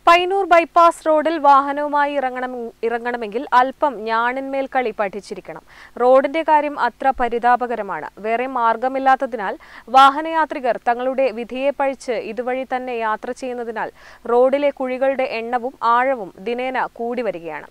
Painur bypass റോഡിൽ വാഹനവുമായി ഇറങ്ങണം ഇറങ്ങണമെങ്കിൽ അല്പം ഞാണിന്മേൽ കളി പഠിച്ചിരിക്കണം റോഡിന്റെ കാര്യം അത്ര പരിതാപകരമാണ് വേറെ മാർഗമില്ലാത്തതിനാൽ വാഹനയാത്രികർ തങ്ങളുടെ വിധിയെ പഴിച്ച് ഇതുവഴി തന്നെ യാത്ര ചെയ്യുന്നതിനാൽ റോഡിലെ കുഴികളുടെ എണ്ണവും ആഴവും ദിനേന കൂടി വരികയാണ്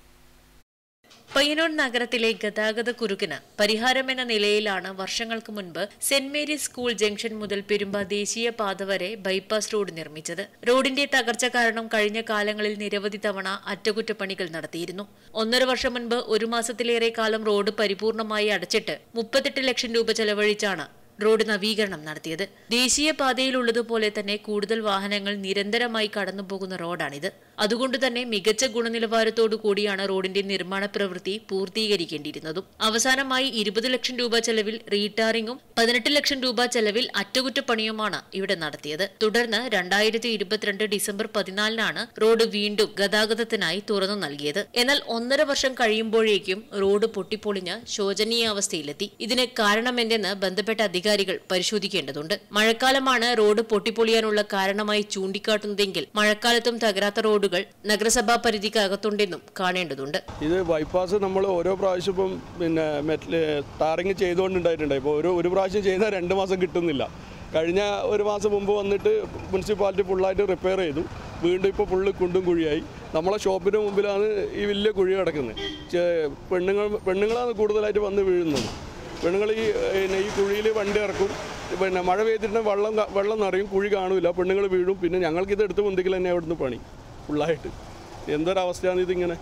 പയ്യന്നൂർ നഗരത്തിലെ ഗതാഗത കുരുക്കിന് പരിഹാരമെന്ന നിലയിലാണ് വർഷങ്ങൾക്ക് മുൻപ് സെന്റ് മേരീസ് സ്കൂൾ ജംഗ്ഷൻ മുതൽ പെരുമ്പ ദേശീയ പാത വരെ ബൈപ്പാസ് റോഡ് നിർമ്മിച്ചത് റോഡിന്റെ തകർച്ച കാരണം കഴിഞ്ഞ കാലങ്ങളിൽ നിരവധി തവണ അറ്റകുറ്റപ്പണികൾ നടത്തിയിരുന്നു ഒന്നര വർഷം മുൻപ് ഒരു മാസത്തിലേറെ കാലം റോഡ് പരിപൂർണമായി അടച്ചിട്ട് മുപ്പത്തെട്ട് ലക്ഷം രൂപ ചെലവഴിച്ചാണ് റോഡ് നവീകരണം നടത്തിയത് ദേശീയ പാതയിലുള്ളതുപോലെ തന്നെ കൂടുതൽ വാഹനങ്ങൾ നിരന്തരമായി കടന്നുപോകുന്ന റോഡാണിത് അതുകൊണ്ട് തന്നെ മികച്ച ഗുണനിലവാരത്തോടു കൂടിയാണ് റോഡിന്റെ നിർമ്മാണ പ്രവൃത്തി പൂർത്തീകരിക്കേണ്ടിയിരുന്നതും അവസാനമായി ഇരുപത് ലക്ഷം രൂപ ചെലവിൽ റീടാറിംഗും പതിനെട്ട് ലക്ഷം രൂപ ചെലവിൽ അറ്റകുറ്റപ്പണിയുമാണ് ഇവിടെ നടത്തിയത് തുടർന്ന് രണ്ടായിരത്തി ഇരുപത്തിരണ്ട് ഡിസംബർ പതിനാലിനാണ് റോഡ് വീണ്ടും ഗതാഗതത്തിനായി തുറന്നു നൽകിയത് എന്നാൽ ഒന്നര വർഷം കഴിയുമ്പോഴേക്കും റോഡ് പൊട്ടിപ്പൊളിഞ്ഞ് ശോചനീയാവസ്ഥയിലെത്തി ഇതിന് കാരണമെന്തെന്ന് ബന്ധപ്പെട്ട അധികാരികൾ പരിശോധിക്കേണ്ടതുണ്ട് മഴക്കാലമാണ് റോഡ് പൊട്ടിപ്പൊളിയാനുള്ള കാരണമായി ചൂണ്ടിക്കാട്ടുന്നതെങ്കിൽ മഴക്കാലത്തും തകരാത്ത റോഡുകൾ നഗരസഭാ പരിധിക്ക് അകത്തുണ്ടെന്നും കാണേണ്ടതുണ്ട് ഇത് ബൈപ്പാസ് നമ്മൾ ഓരോ പ്രാവശ്യം ഇപ്പം പിന്നെ മെറ്റൽ ടാറിങ് ചെയ്തുകൊണ്ടുണ്ടായിട്ടുണ്ട് ഇപ്പോൾ ഒരു ഒരു പ്രാവശ്യം ചെയ്താൽ രണ്ട് മാസം കിട്ടുന്നില്ല കഴിഞ്ഞ ഒരു മാസം മുമ്പ് വന്നിട്ട് മുനിസിപ്പാലിറ്റി ഫുള്ളായിട്ട് റിപ്പയർ ചെയ്തു വീണ്ടും ഇപ്പോൾ ഫുള്ള് കുണ്ടും കുഴിയായി നമ്മളെ ഷോപ്പിൻ്റെ മുമ്പിലാണ് ഈ വലിയ കുഴി കിടക്കുന്നത് ചെ- പെണ്ണുങ്ങൾ പെണ്ണുങ്ങളാണ് കൂടുതലായിട്ട് വന്ന് വീഴുന്നത് പെണ്ണുങ്ങൾ ഈ പിന്നെ ഈ കുഴിയിൽ വണ്ടി ഇറക്കും പിന്നെ മഴ പെയ്തിട്ടുണ്ടെങ്കിൽ വെള്ളം ക- വെള്ളം നിറയും കുഴി കാണൂല പെണ്ണുങ്ങൾ വീഴും പിന്നെ ഞങ്ങൾക്കിത് എടുത്ത് പൊന്തിക്കൽ തന്നെ അവിടുന്ന് പണി ഫുള്ളായിട്ട് എന്തൊരവസ്ഥയാണ് ഇതിങ്ങനെ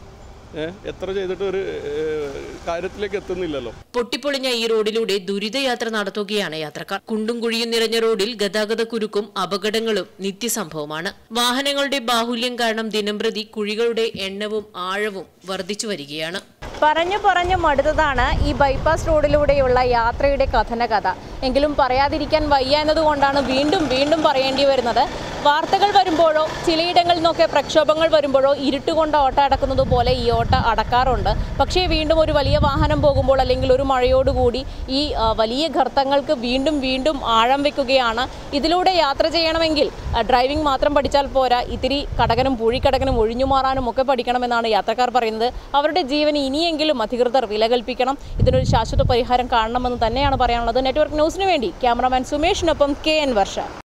ഏ? എത്ര ചെയ്തിട്ട് ഒരു ഏ, കാര്യത്തിലേക്ക് എത്തുന്നില്ലല്ലോ പൊട്ടിപ്പൊളിഞ്ഞ ഈ റോഡിലൂടെ ദുരിതയാത്ര നടത്തുകയാണ് യാത്രക്കാർ കുണ്ടും കുഴിയും നിറഞ്ഞ റോഡിൽ ഗതാഗത കുരുക്കും അപകടങ്ങളും നിത്യസംഭവമാണ് വാഹനങ്ങളുടെ ബാഹുല്യം കാരണം ദിനംപ്രതി കുഴികളുടെ എണ്ണവും ആഴവും വർദ്ധിച്ചു വരികയാണ് പറഞ്ഞു പറഞ്ഞു മടുത്തതാണ് ഈ ബൈപ്പാസ് റോഡിലൂടെയുള്ള യാത്രയുടെ കഥന കഥ എങ്കിലും പറയാതിരിക്കാൻ വയ്യ എന്നതുകൊണ്ടാണ് വീണ്ടും വീണ്ടും പറയേണ്ടി വരുന്നത് വാർത്തകൾ വരുമ്പോഴോ ചിലയിടങ്ങളിൽ നിന്നൊക്കെ പ്രക്ഷോഭങ്ങൾ വരുമ്പോഴോ ഇരുട്ടുകൊണ്ട് ഓട്ട അടക്കുന്നത് പോലെ ഈ ഓട്ട അടക്കാറുണ്ട് പക്ഷേ വീണ്ടും ഒരു വലിയ വാഹനം പോകുമ്പോൾ അല്ലെങ്കിൽ ഒരു മഴയോടുകൂടി ഈ ആ, വലിയ ഗർത്തങ്ങൾക്ക് വീണ്ടും വീണ്ടും ആഴം വെക്കുകയാണ് ഇതിലൂടെ യാത്ര ചെയ്യണമെങ്കിൽ ആ, ഡ്രൈവിംഗ് മാത്രം പഠിച്ചാൽ പോരാ ഇത്തിരി കടകനും പൂഴിക്കടകനും ഒഴിഞ്ഞു മാറാനും ഒക്കെ പഠിക്കണമെന്നാണ് യാത്രക്കാർ പറയുന്നത് അവരുടെ ജീവന് ഇനിയെങ്കിലും അധികൃതർ വില കൽപ്പിക്കണം ഇതിനൊരു ശാശ്വത പരിഹാരം കാണണമെന്ന് തന്നെയാണ് പറയാനുള്ളത് നെറ്റ്വർക്ക് ന്യൂസിന് വേണ്ടി ക്യാമറാമാൻ സുമേഷിനൊപ്പം കെ എൻ വർഷ